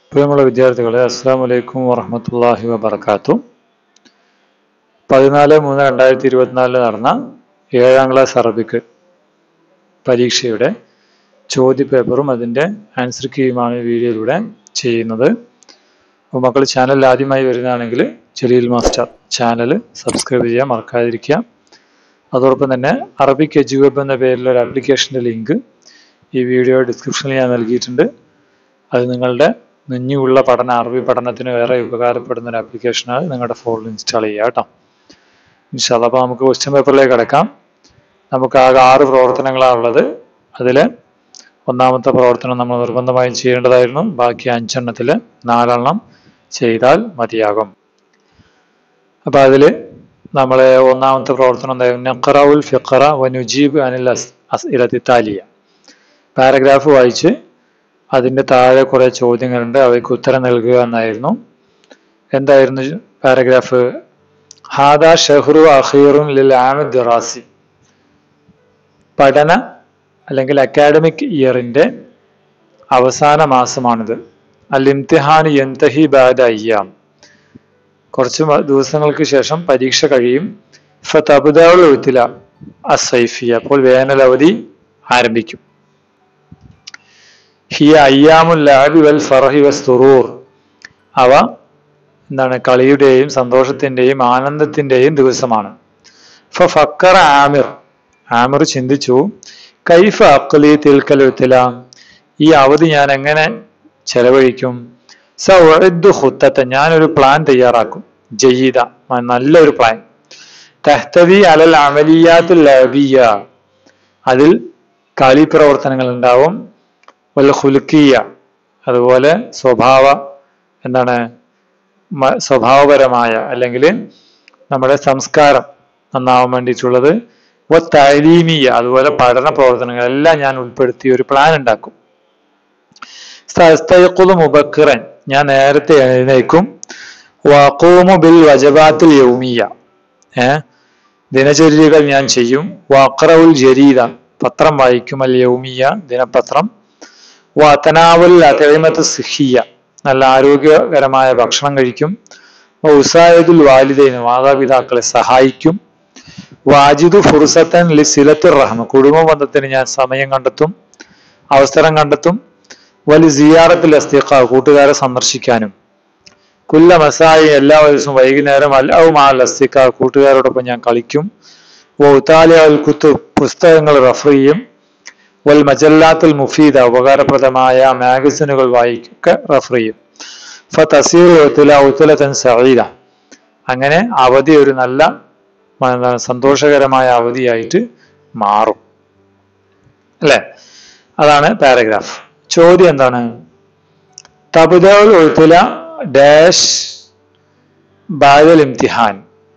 പ്രിയമുള്ള വിദ്യാർത്ഥികളെ അസ്സാം വലൈക്കും വറഹമത്തല്ലാഹി വബർക്കാത്തു പതിനാല് മൂന്ന് രണ്ടായിരത്തി ഇരുപത്തിനാലില് നടന്ന ഏഴാം ക്ലാസ് അറബിക്ക് പരീക്ഷയുടെ ചോദ്യപേപ്പറും അതിൻ്റെ ആൻസർ കീയുമാണ് ഈ വീഡിയോയിലൂടെ ചെയ്യുന്നത് അപ്പോൾ മക്കൾ ചാനൽ ആദ്യമായി വരുന്നതാണെങ്കിൽ ജലീൽ മാസ്റ്റർ ചാനൽ സബ്സ്ക്രൈബ് ചെയ്യാൻ മറക്കാതിരിക്കുക അതോടൊപ്പം തന്നെ അറബിക് എജുവെബ് എന്ന പേരിൽ ഒരു ആപ്ലിക്കേഷൻ്റെ ലിങ്ക് ഈ വീഡിയോ ഡിസ്ക്രിപ്ഷനിൽ ഞാൻ നൽകിയിട്ടുണ്ട് അത് നിങ്ങളുടെ നെഞ്ഞുള്ള പഠന അറബി പഠനത്തിന് വേറെ ഉപകാരപ്പെടുന്ന ഒരു ആപ്ലിക്കേഷനാണ് നിങ്ങളുടെ ഫോണിൽ ഇൻസ്റ്റാൾ ചെയ്യുക കേട്ടോ ഇൻഷാല്ല അപ്പോൾ നമുക്ക് ക്വസ്റ്റ്യൻ പേപ്പറിലേക്ക് കിടക്കാം നമുക്ക് ആകെ ആറ് പ്രവർത്തനങ്ങളാണ് ഉള്ളത് അതിൽ ഒന്നാമത്തെ പ്രവർത്തനം നമ്മൾ നിർബന്ധമായും ചെയ്യേണ്ടതായിരുന്നു ബാക്കി അഞ്ചെണ്ണത്തിൽ നാലെണ്ണം ചെയ്താൽ മതിയാകും അപ്പോൾ അതിൽ നമ്മൾ ഒന്നാമത്തെ പ്രവർത്തനം എന്തായിരുന്നു നഖറൗൽ ഫിഖറ വനുജീബ് അനിൽ അസ് ഇലത്തി താലിയ പാരഗ്രാഫ് വായിച്ച് അതിൻ്റെ താഴെ കുറേ ചോദ്യങ്ങളുണ്ട് അവയ്ക്ക് ഉത്തരം നൽകുക എന്നായിരുന്നു എന്തായിരുന്നു പാരഗ്രാഫ് ഹാദ ഷെഹ്റു അഖീറുൻ ലിൽ ആമി ദിറാസി പഠന അല്ലെങ്കിൽ അക്കാഡമിക് ഇയറിൻ്റെ അവസാന മാസമാണിത് അൽ ഇംതിഹാൻ യന്തഹി ബാദ അയ്യാം കുറച്ച് ദിവസങ്ങൾക്ക് ശേഷം പരീക്ഷ കഴിയും ഫതബുദാവുൽ എഴുത്തില അസൈഫി അപ്പോൾ വേനൽ അവധി ആരംഭിക്കും ഹിയ അയ്യാമുൽ ലാബി വൽ ഫറഹി വസ് തുറൂർ അവ എന്താണ് കളിയുടെയും സന്തോഷത്തിന്റെയും ആനന്ദത്തിന്റെയും ദിവസമാണ് ഫക്കർ ആമിർ ആമിർ ചിന്തിച്ചു കൈഫ അക്ലി തിൽക്കലുത്തില ഈ അവധി ഞാൻ എങ്ങനെ ചെലവഴിക്കും സൗദ് ഹുത്തത്തെ ഞാനൊരു പ്ലാൻ തയ്യാറാക്കും ജയീദ നല്ലൊരു പ്ലാൻ തഹ്തവി അലൽ അമലിയാത്തുൽ ലബിയ അതിൽ കളി പ്രവർത്തനങ്ങൾ ഉണ്ടാവും വൽ ഹുലുക്കിയ അതുപോലെ സ്വഭാവ എന്താണ് സ്വഭാവപരമായ അല്ലെങ്കിൽ നമ്മുടെ സംസ്കാരം നന്നാവാൻ വേണ്ടിയിട്ടുള്ളത് ഒ തലീമിയ അതുപോലെ പഠന പ്രവർത്തനങ്ങൾ എല്ലാം ഞാൻ ഉൾപ്പെടുത്തി ഒരു പ്ലാൻ ഉണ്ടാക്കും സ്തയക്കുതു മുബക്കിറൻ ഞാൻ നേരത്തെ എഴുന്നേക്കും വാക്കൂമു ബിൽ വജബാത്തിൽ യൗമിയ ഏ ദിനചര്യകൾ ഞാൻ ചെയ്യും വാക്രവുൽ ജരീദ പത്രം വായിക്കും അൽ യൗമിയ ദിനപത്രം വാത്തനാവുൽ അതേമത്ത് സിഹിയ നല്ല ആരോഗ്യകരമായ ഭക്ഷണം കഴിക്കും ഉസായദുൽ വാലിദൈന് മാതാപിതാക്കളെ സഹായിക്കും വാജിദു ഫുർസത്തൻ ലി സിലത്തുർ റഹ്മ കുടുംബ ബന്ധത്തിന് ഞാൻ സമയം കണ്ടെത്തും അവസരം കണ്ടെത്തും വലി സിയാറത്തിൽ അസ്തിഖ കൂട്ടുകാരെ സന്ദർശിക്കാനും കുല്ല മസായി എല്ലാ ദിവസവും വൈകുന്നേരം അല്ലവുമാൽ അസ്തിഖ കൂട്ടുകാരോടൊപ്പം ഞാൻ കളിക്കും ഉത്താലിയ അൽ കുത്തു പുസ്തകങ്ങൾ റഫർ ചെയ്യും വൽ മജല്ലാത്തുൽ മുഫീദ ഉപകാരപ്രദമായ മാഗസിനുകൾ വായിക്കൊക്കെ റഫർ ചെയ്യും ഫ തസീർ ഉത്തുല ഉത്തുലത്തൻ സഈദ അങ്ങനെ അവധി ഒരു നല്ല സന്തോഷകരമായ അവധിയായിട്ട് മാറും അല്ലേ അതാണ് പാരഗ്രാഫ് ചോദ്യം എന്താണ് തബുദുൽ ഉത്തുല ഡാഷ് ബാദൽ ഇംതിഹാൻ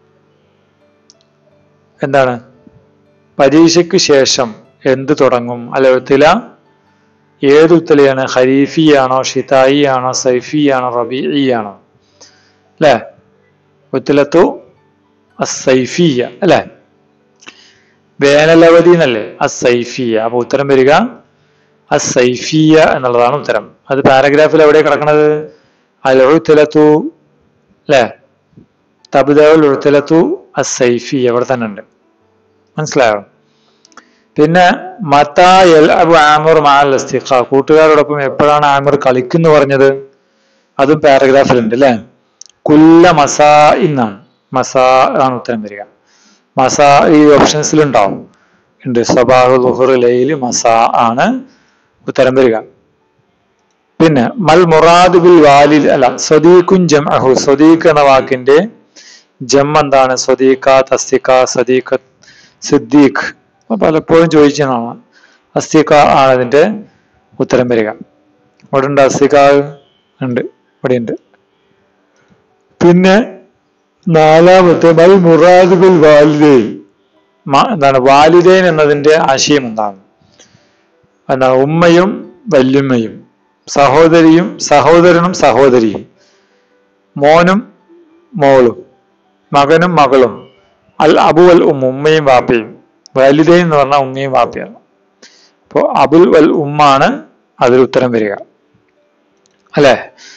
എന്താണ് പരീക്ഷയ്ക്ക് ശേഷം എന്ത് തുടങ്ങും അലത്തില ഏത് ഉത്തലയാണ് ഖരീഫിയാണോ ഷിതായി ആണോ സൈഫി ആണോ റബീഇ ആണോ അല്ലേ ഉത്തലത്തു അസൈഫിയ അല്ലേ വേനലവധി എന്നല്ലേ അസൈഫിയ അപ്പൊ ഉത്തരം വരിക അസൈഫിയ എന്നുള്ളതാണ് ഉത്തരം അത് പാരഗ്രാഫിൽ എവിടെ കിടക്കണത് അൽ ഉത്തലത്തു അല്ലേ തബുദുൽ ഉത്തലത്തു അസൈഫി എവിടെ തന്നെ ഉണ്ട് മനസ്സിലായോ പിന്നെ മത്തായൽ അബു ആമിർ മാൽ അസ്തിഖ കൂട്ടുകാരോടൊപ്പം എപ്പോഴാണ് ആമിർ കളിക്കുന്നു പറഞ്ഞത് അതും പാരഗ്രാഫിലുണ്ട് അല്ലേ കുല്ല മസാ എന്നാണ് മസാ ആണ് ഉത്തരം വരിക മസാ ഈ ഓപ്ഷൻസിൽ ഉണ്ടാവും ഉണ്ട് സബാഹു ലുഹർ ലൈൽ മസാ ആണ് ഉത്തരം വരിക പിന്നെ മൽ മുറാദ് ബിൽ വാലിൽ അല്ല സ്വദീഖുൻ ജംഅഹു സ്വദീഖ് എന്ന വാക്കിന്റെ ജം എന്താണ് സ്വദീഖ തസ്തിഖ സദീഖ് സിദ്ദീഖ് പലപ്പോഴും ചോദിച്ചതാണ് അസ്തിക ആണ് അതിന്റെ ഉത്തരം വരിക ഇവിടെ ഉണ്ട് അസ്തിക ഉണ്ട് ഇവിടെ ഉണ്ട് പിന്നെ നാലാമത്തെ മൽ മുറാദ് ബിൽ വാലിദൈൻ എന്താണ് വാലിദൈൻ എന്നതിന്റെ ആശയം എന്താണ് എന്താണ് ഉമ്മയും വല്യമ്മയും സഹോദരിയും സഹോദരനും സഹോദരിയും മോനും മോളും മകനും മകളും അൽ അബു അൽ ഉം ഉമ്മയും വാപ്പയും വാലിദൈൻ എന്ന് പറഞ്ഞാൽ ഉമ്മയും വാപ്പയാണ് അപ്പോൾ അബുൽ വൽ ഉമ്മാണ് അതിൽ ഉത്തരം വരിക അല്ലേ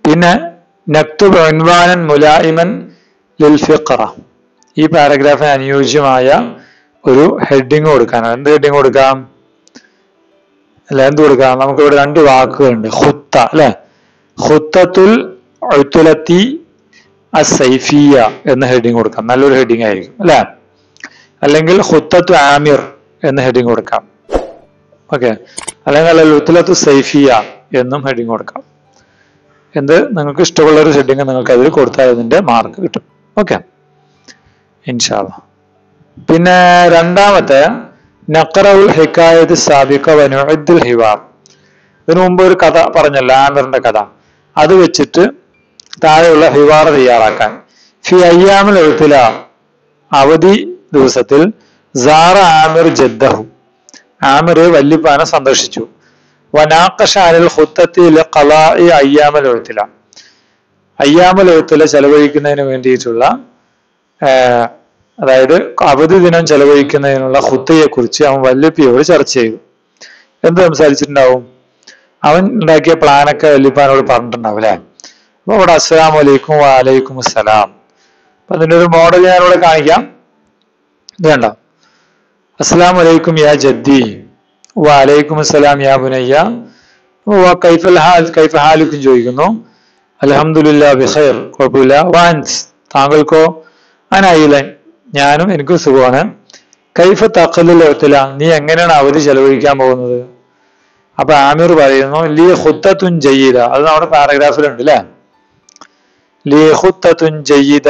പിന്നെ നക്തുബ് ഉൻവാനൻ മുലായിമൻ ലിൽ ഫിഖറ ഈ പാരഗ്രാഫിന് അനുയോജ്യമായ ഒരു ഹെഡിങ് കൊടുക്കാനാണ് എന്ത് ഹെഡിങ് കൊടുക്കാം അല്ല എന്ത് കൊടുക്കാം നമുക്ക് ഇവിടെ രണ്ട് വാക്കുകളുണ്ട് ഹുത്ത അല്ലെ ഹുത്തത്തുൽ ഉത്തുലത്തി അസൈഫിയ എന്ന ഹെഡിങ് കൊടുക്കാം നല്ലൊരു ഹെഡിങ് ആയിരിക്കും അല്ലെ അല്ലെങ്കിൽ ഹുത്തത്തു ആമിർ എന്ന ഹെഡിങ് കൊടുക്കാം ഓക്കെ അല്ലെങ്കിൽ അല്ല ഉത്തുലത്തു സൈഫിയ എന്നും ഹെഡിങ് കൊടുക്കാം എന്ത് നിങ്ങൾക്ക് ഇഷ്ടമുള്ള ഒരു ഹെഡിങ് നിങ്ങൾക്ക് അതിൽ കൊടുത്താൽ അതിന്റെ മാർക്ക് കിട്ടും ഓക്കെ ഇൻഷാല്ല പിന്നെ രണ്ടാമത്തെ നഖറവുൽ ഹിക്കായത് സാബിക്ക വനുദ്ദുൽ ഹിവാർ ഇതിനു മുമ്പ് ഒരു കഥ പറഞ്ഞല്ലോ ആമിറിന്റെ കഥ അത് വെച്ചിട്ട് താഴെയുള്ള ഹിവാർ തയ്യാറാക്കാൻ ഫി അയ്യാമിൽ എഴുത്തില അവധി ദിവസത്തിൽ സാറ ആമിർ ജദ്ദഹു ആമിർ വല്യപ്പാനെ സന്ദർശിച്ചു വനാക്കഷാനിൽ ഹുത്തത്തിൽ കളായി അയ്യാമൽ എഴുത്തില അയ്യാമൽ എഴുത്തില ചെലവഴിക്കുന്നതിന് വേണ്ടിയിട്ടുള്ള ആഹ് അതായത് അവധി ദിനം ചെലവഴിക്കുന്നതിനുള്ള ഹുത്തയെ കുറിച്ച് അവൻ വല്യപ്പിയോട് ചർച്ച ചെയ്തു എന്ത് സംസാരിച്ചിട്ടുണ്ടാവും അവൻ ഉണ്ടാക്കിയ പ്ലാനൊക്കെ വല്യപ്പാനോട് പറഞ്ഞിട്ടുണ്ടാവും അല്ലെ അപ്പൊ അവിടെ അസ്സലാം വലൈക്കും വാലൈക്കും അസ്സലാം അപ്പൊ അതിന്റെ ഒരു മോഡൽ ഞാനിവിടെ കാണിക്കാം ഇത് കണ്ടോ അസ്സലാം വലൈക്കും യാ ജദ്ദി വാലൈക്കും അസ്സലാം യാ ബുനയ്യ വ കൈഫൽ ഹാൽ കൈഫ ഹാലുക്കും ചോദിക്കുന്നു അലഹമുല്ല ബിഖൈർ കുഴപ്പമില്ല വാൻസ് താങ്കൾക്കോ അനായിലൻ ഞാനും എനിക്കും സുഖമാണ് കൈഫ തഖലിൽ നീ എങ്ങനെയാണ് അവധി ചെലവഴിക്കാൻ പോകുന്നത് അപ്പൊ ആമിർ പറയുന്നു ലീ ഹുത്തത്തുൻ ജയ്യിദ അത് നമ്മുടെ പാരഗ്രാഫിലുണ്ട് അല്ലെ ലീ ഹുത്തത്തുൻ ജയ്യിദ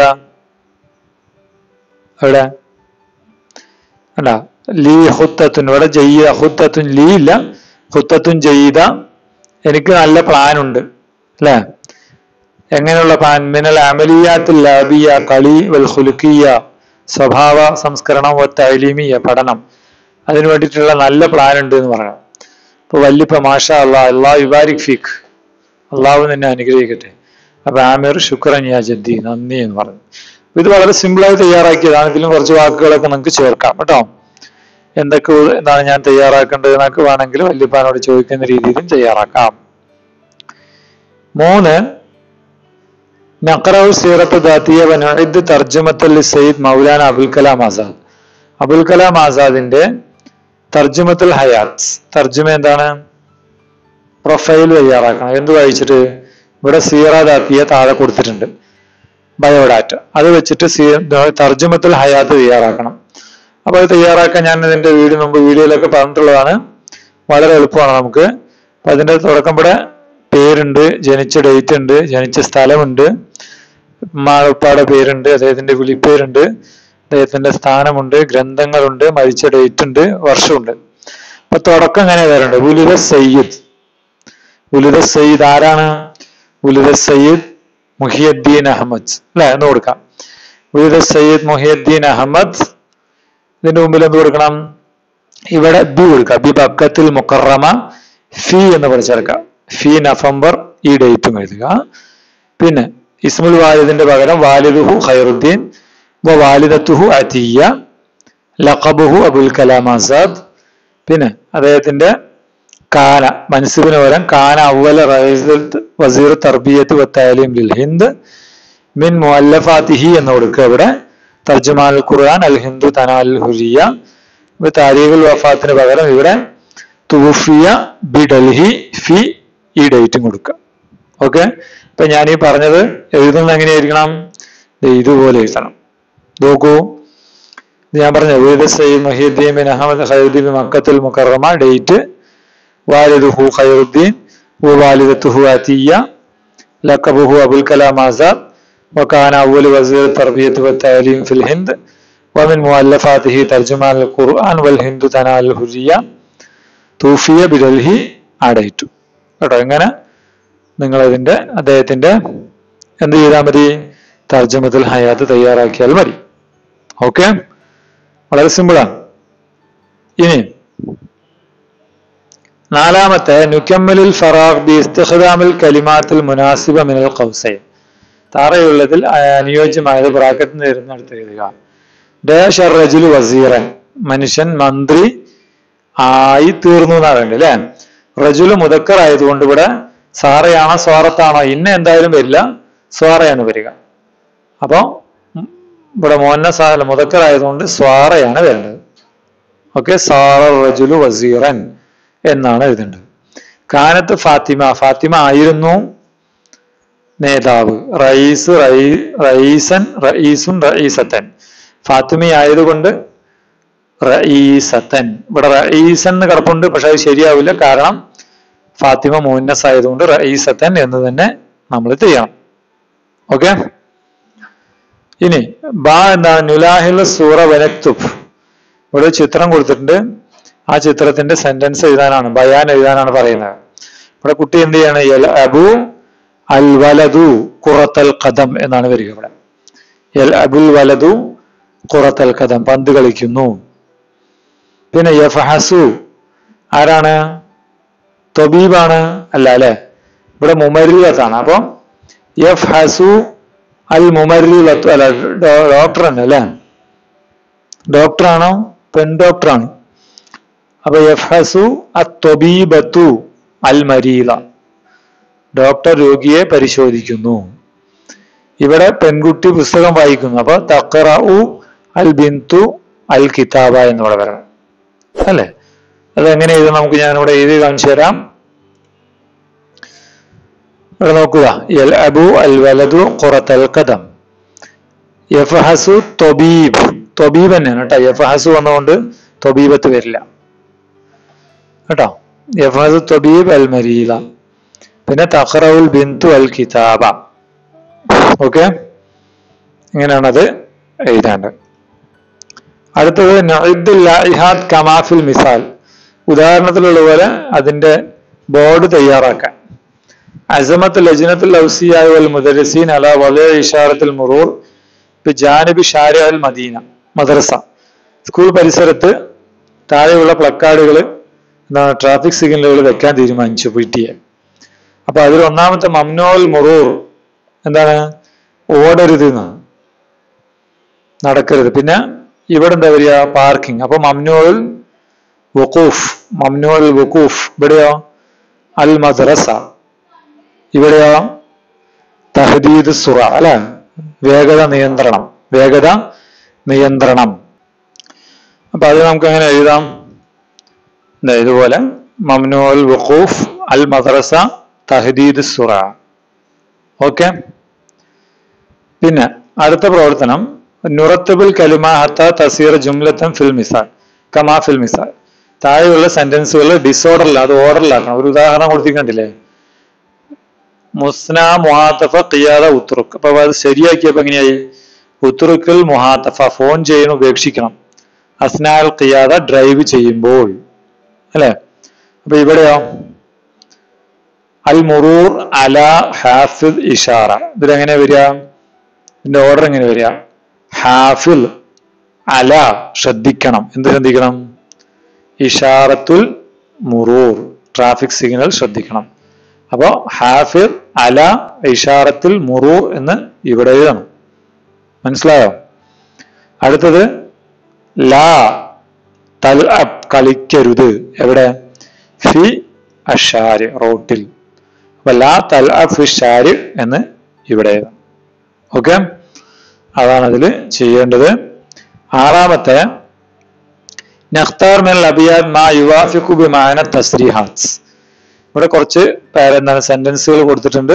എവിടെ അല്ല ലീ ഹുത്തത്തുൻ ഇവിടെ ജയ്യിദ ഹുത്തത്തുൻ ലീ ഇല്ല ഹുത്തത്തുൻ ജയ്യിദ എനിക്ക് നല്ല പ്ലാൻ ഉണ്ട് അല്ലേ എങ്ങനെയുള്ള പ്ലാൻ മിനൽ അമലിയാത്തിൽ ലാബിയ കളി വൽ ഹുലുക്കിയ സ്വഭാവ സംസ്കരണം വ തൈലീമിയ പഠനം അതിനു വേണ്ടിയിട്ടുള്ള നല്ല പ്ലാൻ ഉണ്ട് എന്ന് പറയാം ഇപ്പൊ വല്യപ്പ മാഷ അള്ളാഹ് അള്ളാഹ് യുബാരിക് ഫീഖ് അള്ളാഹു നിന്നെ അനുഗ്രഹിക്കട്ടെ അപ്പൊ ആമിർ ശുക്രൻ യാ ജദ്ദി നന്ദി എന്ന് പറഞ്ഞു അപ്പൊ ഇത് വളരെ സിമ്പിളായി തയ്യാറാക്കിയതാണ് ഇതിലും കുറച്ച് വാക്കുകളൊക്കെ നിങ്ങൾക്ക് ചേർക്കാം കേട്ടോ എന്തൊക്കെ എന്താണ് ഞാൻ തയ്യാറാക്കേണ്ടത് എന്നൊക്കെ വേണമെങ്കിൽ വല്യപ്പാനോട് ചോദിക്കുന്ന രീതിയിലും തയ്യാറാക്കാം മൂന്ന് നഖറവ് സീറത്ത് ദാത്തിയ വനുഇദ് തർജമത്തൽ സയ്യിദ് മൗലാന അബുൽ കലാം ആസാദ് അബുൽ കലാം ആസാദിന്റെ തർജമത്തുൽ ഹയാത്ത് തർജമ എന്താണ് പ്രൊഫൈൽ തയ്യാറാക്കണം എന്ത് വായിച്ചിട്ട് ഇവിടെ സീറ ദാത്തിയ താഴെ കൊടുത്തിട്ടുണ്ട് ബയോഡാറ്റ അത് വെച്ചിട്ട് സീ തർജമത്തുൽ ഹയാത്ത് തയ്യാറാക്കണം അപ്പൊ അത് തയ്യാറാക്കാൻ ഞാൻ ഇതിന്റെ വീഡിയോ മുമ്പ് വീഡിയോയിലൊക്കെ പറഞ്ഞിട്ടുള്ളതാണ് വളരെ എളുപ്പമാണ് നമുക്ക് അപ്പൊ അതിന്റെ തുടക്കം ഇവിടെ പേരുണ്ട് ജനിച്ച ഡേറ്റ് ഉണ്ട് ജനിച്ച സ്ഥലമുണ്ട് മാളപ്പാടെ പേരുണ്ട് അദ്ദേഹത്തിന്റെ വിളിപ്പേരുണ്ട് അദ്ദേഹത്തിന്റെ സ്ഥാനമുണ്ട് ഗ്രന്ഥങ്ങളുണ്ട് മരിച്ച ഡേറ്റ് ഉണ്ട് വർഷമുണ്ട് അപ്പൊ തുടക്കം എങ്ങനെ വരണ്ട് ഉലിത സയ്യിദ് ഉലിത സയ്യിദ് ആരാണ് ഉലിത സയ്യിദ് മുഹിയുദ്ദീൻ അഹമ്മദ് അല്ലെ എന്ന് കൊടുക്കാം ഉലിത സയ്യിദ് മുഹിയുദ്ദീൻ അഹമ്മദ് ഇതിന്റെ മുമ്പിൽ എന്ത് കൊടുക്കണം ഇവിടെ ബി കൊടുക്കാം ബി ബക്കത്തിൽ മുക്കറമ ഫി എന്ന് പഠിച്ചെടുക്കാം ഫി നവംബർ ഈ ഡേറ്റും എഴുതുക പിന്നെ ഇസ്മുൽ വാലിദിന്റെ പകരം വാലിദുഹു ഖൈറുദ്ദീൻ വ വാലിദത്തുഹു അത്തിയ ലഖബുഹു അബുൽ കലാം ആസാദ് പിന്നെ അദ്ദേഹത്തിന്റെ കാന മൻസിബിന് പകരം കാന അവല റൈസുൽ വസീർ തർബിയത്ത് വത്താലിം ലിൽ ഹിന്ദ് മിൻ മുഅല്ലഫാത്തിഹി എന്ന് കൊടുക്കുക ഇവിടെ തർജുമാൽ ഖുർആൻ അൽ ഹിന്ദു തനാൽ ഹുരിയ താരീഖുൽ വഫാത്തിന് പകരം ഇവിടെ തുഫിയ ബി ഡൽഹി ഫി ഈ ഡേറ്റും കൊടുക്കുക ഓക്കെ ഇപ്പൊ ഞാൻ ഈ പറഞ്ഞത് എഴുതുന്നത് എങ്ങനെയായിരിക്കണം ദേ ഇതുപോലെ എഴുതണം നോക്കൂ ഇത് ഞാൻ പറഞ്ഞു വീട് സയ്യിദ് മഹീദ്ദീൻ ബിൻ അഹമ്മദ് ഖൈറുദ്ദീൻ മക്കത്തുൽ മുക്കറമ ഡേറ്റ് വാലിദുഹു ഖൈറുദ്ദീൻ ഹു വാലിദത്തുഹു അത്തിയ ലഖബുഹു അബുൽ കലാം ആസാദ് وكان أول وزير التربية والتعليم في الهند ومن مؤلفاته ترجمان القرآن والهند تنال الحرية തൂഫിയ ബിഡൽഹി ആടയിട്ടു കേട്ടോ ഇങ്ങനെ നിങ്ങൾ അതിന്റെ അദ്ദേഹത്തിന്റെ എന്ത് ചെയ്താൽ മതി തർജ്ജമത്തുൽ ഹയാത്ത് തയ്യാറാക്കിയാൽ മതി ഓക്കെ വളരെ സിമ്പിളാണ് ഇനി നാലാമത്തെ നുക്കമ്മലിൽ ഫറാഖ് ബി ഇസ്തിഖദാമിൽ കലിമാത്തിൽ മുനാസിബ മിനൽ ഖൗസൈൻ താറയുള്ളതിൽ അനുയോജ്യമായത് ബ്രാക്കറ്റിൽ നിന്ന് വരുന്നിടത്ത് എഴുതുക ഡേഷ് റജുൽ വസീറൻ മനുഷ്യൻ മന്ത്രി ആയി തീർന്നു എന്നാ വേണ്ടത് അല്ലെ റജുല് മുതക്കർ ആയതുകൊണ്ട് ഇവിടെ സാറയാണോ സ്വാറത്താണോ ഇന്ന എന്തായാലും വരില്ല സ്വാറയാണ് വരിക അപ്പോ ഉം, ഇവിടെ മോന്ന സാല മുതക്കർ ആയതുകൊണ്ട് സ്വാറയാണ് വരേണ്ടത് ഓക്കെ സാറ റജുലു വസീറൻ എന്നാണ് എഴുതേണ്ടത് കാനത്ത് ഫാത്തിമ ഫാത്തിമ ആയിരുന്നു നേതാവ് റയീസ് റയീ- റയീസൻ റയീസുൻ റയീസത്തൻ ഫാത്തിമ ആയതുകൊണ്ട് റയീസത്തൻ ഇവിടെ റയീസൻ എന്ന് കിടപ്പുണ്ട് പക്ഷെ അത് ശരിയാവില്ല കാരണം ഫാത്തിമ മുന്നസ് ആയതുകൊണ്ട് റയീസത്തൻ എന്ന് തന്നെ നമ്മൾ ചെയ്യണം ഓക്കെ ഇനി ബാ എന്താണ് നുലാഹിൽ സൂറ വനക്തുബ് ഇവിടെ ഒരു ചിത്രം കൊടുത്തിട്ടുണ്ട് ആ ചിത്രത്തിന്റെ സെന്റൻസ് എഴുതാനാണ് ബയാൻ എഴുതാനാണ് പറയുന്നത് ഇവിടെ കുട്ടി എന്ത് ചെയ്യാണ് യൽ അബു അൽ വലതു ഖുറത്തൽ ഖദം എന്നാണ് വരിക ഇവിടെ യൽ അബുൽ വലതു ഖുറത്തൽ ഖദം പന്ത് കളിക്കുന്നു പിന്നെ യഫഹസു ആരാണ് തൊബീബാണ് അല്ല അല്ലെ ഇവിടെ മുമരിലത്താണ് അപ്പൊ യഫ് ഹസു അൽ മുമരിലത്തു അല്ല ഡോ- ഡോക്ടർ തന്നെ അല്ലെ ഡോക്ടറാണോ പെൺ ഡോക്ടറാണ് അപ്പൊ യഫ്ഹസു അത്തൊബീബത്തു അൽ മരീല ഡോക്ടർ രോഗിയെ പരിശോധിക്കുന്നു ഇവിടെ പെൺകുട്ടി പുസ്തകം വായിക്കുന്നു അപ്പൊ തഖറഉ അൽ ബിന്തു അൽ കിതാബ എന്നിവിടെ വരണം അല്ലേ അത് എങ്ങനെ എഴുതാം നമുക്ക് ഞാനിവിടെ എഴുതി കാണിച്ചു തരാം ഇവിടെ നോക്കുക യൽ അബു അൽ വലതു ഖുറത്തൽ ഖദം യഫഹസു തൊബീബ് തൊബീബ് തന്നെയാണ് കേട്ടോ യഫഹസു വന്നുകൊണ്ട് തൊബീബത്ത് വരില്ല കേട്ടോ യഫഹസു തൊബീബ് അൽ മരീല പിന്നെ തഖറഉൽ ബിന്തു അൽ കിതാബ ഓക്കെ ഇങ്ങനെയാണത് എഴുതേണ്ടത് അടുത്തത് നഇദ്ദുൽ ലായിഹാത്ത് കമാഫിൽ മിസാൽ ഉദാഹരണത്തിലുള്ള പോലെ അതിന്റെ ബോർഡ് തയ്യാറാക്കാൻ അസമത്ത് ലജ്നത്തുൽ ഔസിയായ വൽ മുദരസീൻ അല വലിയ ഇഷാറത്തുൽ മുറൂർ ജാനബി ഷാരി അൽ മദീന മദ്രസ സ്കൂൾ പരിസരത്ത് താഴെയുള്ള പ്ലക്കാർഡുകൾ എന്താണ് ട്രാഫിക് സിഗ്നലുകൾ വെക്കാൻ തീരുമാനിച്ചു പി ടി എ അപ്പൊ അതിൽ ഒന്നാമത്തെ മംനോൽ മുറൂർ എന്താണ് ഓടരുത് എന്നാണ് നടക്കരുത് പിന്നെ ഇവിടെ എന്താ വരിക പാർക്കിംഗ് അപ്പൊ മംനോൽ വുഖൂഫ് മംനോൽ വുഖൂഫ് ഇവിടെയോ അൽ മദ്രസ ഇവിടെയോ തഹദീദ് സുറ അല്ലെ വേഗത നിയന്ത്രണം വേഗത നിയന്ത്രണം അപ്പൊ അത് നമുക്ക് എങ്ങനെ എഴുതാം ദേ ഇതുപോലെ മംനുൽ വുഖൂഫ് അൽ മദ്രസ തഹദീദ് സുറ ഓക്കെ പിന്നെ അടുത്ത പ്രവർത്തനം നുറത്തബുൽ കലിമ ഹത്ത തസീർ ജുംലത്തൻ ഫിൽ മിസാൽ കമാ ഫിൽ മിസാൽ താഴെയുള്ള സെന്റൻസുകൾ ഡിസോർഡറിൽ അത് ഓർഡറിലാക്കണം ഒരു ഉദാഹരണം കൊടുത്തിട്ടുണ്ടില്ലേ മുസ്ന മുഹാത്തഫ ഖിയാദ ഉത്തുറുക്ക് അപ്പൊ അത് ശരിയാക്കിയപ്പോ എങ്ങനെയായി ഉത്തുറുക്കിൽ മുഹാത്തഫ ഫോൺ ചെയ്യണം ഉപേക്ഷിക്കണം അസ്നാൽ ഖിയാദ ഡ്രൈവ് ചെയ്യുമ്പോൾ അല്ലെ അപ്പൊ ഇവിടെയോ അൽ മുറൂർ അല ഹാഫിദ് ഇഷാറ ഇതിലെങ്ങനെ വരിക ഇതിന്റെ ഓർഡർ എങ്ങനെ വരിക ഹാഫിൽ അല ശ്രദ്ധിക്കണം എന്ത് ശ്രദ്ധിക്കണം ഇഷാറത്തുൽ മുറൂർ ട്രാഫിക് സിഗ്നൽ ശ്രദ്ധിക്കണം അപ്പോ ഹാഫിർ അല ഇഷാറത്തുൽ മുറൂർ എന്ന് ഇവിടെ എഴുതണം മനസ്സിലായോ അടുത്തത് ലാ തൽ അബ് കളിക്കരുത് എവിടെ ഫി അഷാര് റോട്ടിൽ അപ്പൊ ലാ തൽ അബ് ഫി ഷാര് എന്ന് ഇവിടെ എഴുതണം ഓക്കെ അതാണ് അതിൽ ചെയ്യേണ്ടത് ആറാമത്തെ നഖ്താർ മിനൽ അബിയാദ് മാ യുവാഫിഖു ബിമാന തസ്രീഹാത്ത് ഇവിടെ കുറച്ച് പേര് എന്താണ് സെന്റൻസുകൾ കൊടുത്തിട്ടുണ്ട്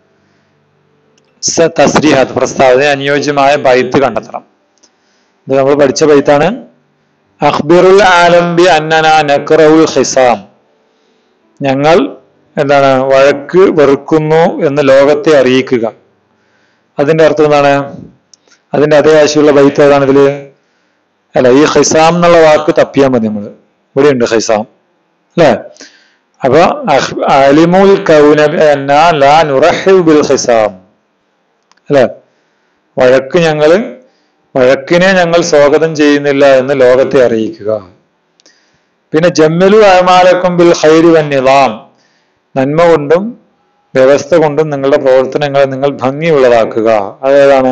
സ തസ്രീഹാത്ത് പ്രസ്താവന അനുയോജ്യമായ ബൈത്ത് കണ്ടെത്തണം ഇത് നമ്മൾ പഠിച്ച ബൈത്താണ് അഖ്ബിറുൽ ആലംബി അന്നന നക്റഉൽ ഹിസാം ഞങ്ങൾ എന്താണ് വഴക്ക് വെറുക്കുന്നു എന്ന് ലോകത്തെ അറിയിക്കുക അതിന്റെ അർത്ഥം എന്താണ് അതിന്റെ അതേ ആശയമുള്ള ബൈത്ത് ഏതാണ് ഇതില് അല്ല ഈ ഹിസാം എന്നുള്ള വാക്ക് തപ്പിയാൽ മതി നമ്മൾ ഇവിടെ ഉണ്ട് ഹിസാം അല്ലേ അപ്പൊ അഹ് അലിമുൽ കൗനബി അന്ന ലാ നുറഹിബ് ബിൽ ഹിസാം അല്ലെ വഴക്ക് ഞങ്ങള് വഴക്കിനെ ഞങ്ങൾ സ്വാഗതം ചെയ്യുന്നില്ല എന്ന് ലോകത്തെ അറിയിക്കുക പിന്നെ ജമ്മലു അമാലക്കും ബിൽ ഹൈരി വൻ നിലാം നന്മ കൊണ്ടും വ്യവസ്ഥ കൊണ്ടും നിങ്ങളുടെ പ്രവർത്തനങ്ങളെ നിങ്ങൾ ഭംഗിയുള്ളതാക്കുക അതേതാണ്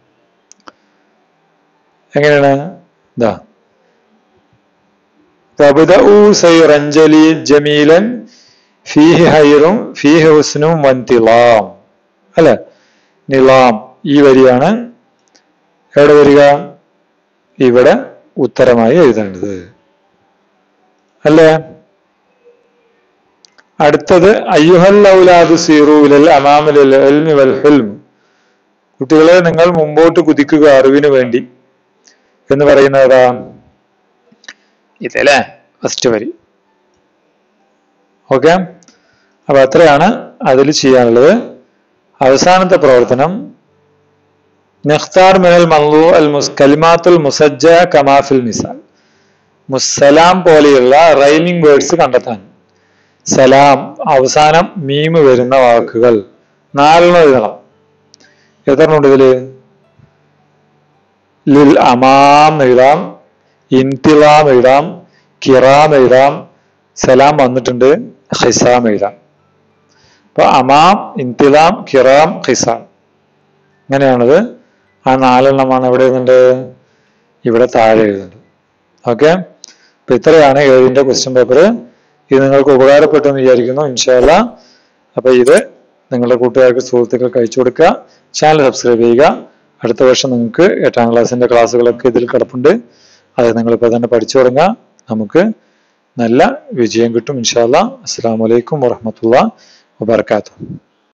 എങ്ങനെയാണ് ഇതാ തബ്ദഉ സൈറൻ ജലീ ജമീലൻ ഫീഹി ഹൈറും ഫീഹി ഹുസ്നും വൻതിലാം അല്ലെ നിലാം ഈ വരിയാണ് എവിടെ വരിക ഇവിടെ ഉത്തരമായി എഴുതേണ്ടത് അല്ലേ അടുത്തത് അയ്യുഹൽ ഔലാദ് സീറൂലൽ അമാമലൽ എൽമി വൽ ഹുൽം കുട്ടികളെ നിങ്ങൾ മുമ്പോട്ട് കുതിക്കുക അറിവിന് വേണ്ടി എന്ന് പറയുന്നത് ഏതാ ഇതല്ലേ ഫസ്റ്റ് വരി ഓക്കെ അപ്പൊ അത്രയാണ് അതിൽ ചെയ്യാനുള്ളത് അവസാനത്തെ പ്രവർത്തനം നഖ്താർ മിനൽ മൻലു അൽ മുസ് കലിമാത്തുൽ മുസജ്ജ കമാഫിൽ മിസാൽ മുസ്സലാം പോലെയുള്ള റൈമിംഗ് വേർഡ്സ് കണ്ടെത്താൻ സലാം അവസാനം മീമ് വരുന്ന വാക്കുകൾ നാലെണ്ണം എഴുതണം എത്രണ്ണുണ്ട് ഇതില് ലിൽ അമാം എഴുതാം ഇൻതിലാം എഴുതാം കിറാം എഴുതാം സലാം വന്നിട്ടുണ്ട് ഹിസാം എഴുതാം അപ്പൊ അമാം ഇൻതിലാം കിറാം ഹിസാം ഇങ്ങനെയാണത് ആ നാലെണ്ണമാണ് എവിടെ എഴുതുന്നുണ്ട് ഇവിടെ താഴെ എഴുതുന്നുണ്ട് ഓക്കെ അപ്പൊ ഇത്രയാണ് ഏഴിന്റെ ക്വസ്റ്റ്യൻ പേപ്പർ ഇത് നിങ്ങൾക്ക് ഉപകാരപ്പെട്ടു എന്ന് വിചാരിക്കുന്നു ഇൻഷാല്ല അപ്പൊ ഇത് നിങ്ങളുടെ കൂട്ടുകാർക്ക് സുഹൃത്തുക്കൾക്ക് അയച്ചു കൊടുക്കുക ചാനൽ സബ്സ്ക്രൈബ് ചെയ്യുക അടുത്ത വർഷം നിങ്ങൾക്ക് എട്ടാം ക്ലാസ്സിന്റെ ക്ലാസ്സുകളൊക്കെ ഇതിൽ കിടപ്പുണ്ട് അത് നിങ്ങളിപ്പോൾ തന്നെ പഠിച്ചു തുടങ്ങുക നമുക്ക് നല്ല വിജയം കിട്ടും ഇൻഷാല്ല അസ്സാം വലൈക്കും വറഹമത്തുള്ള വബർക്കാത്തു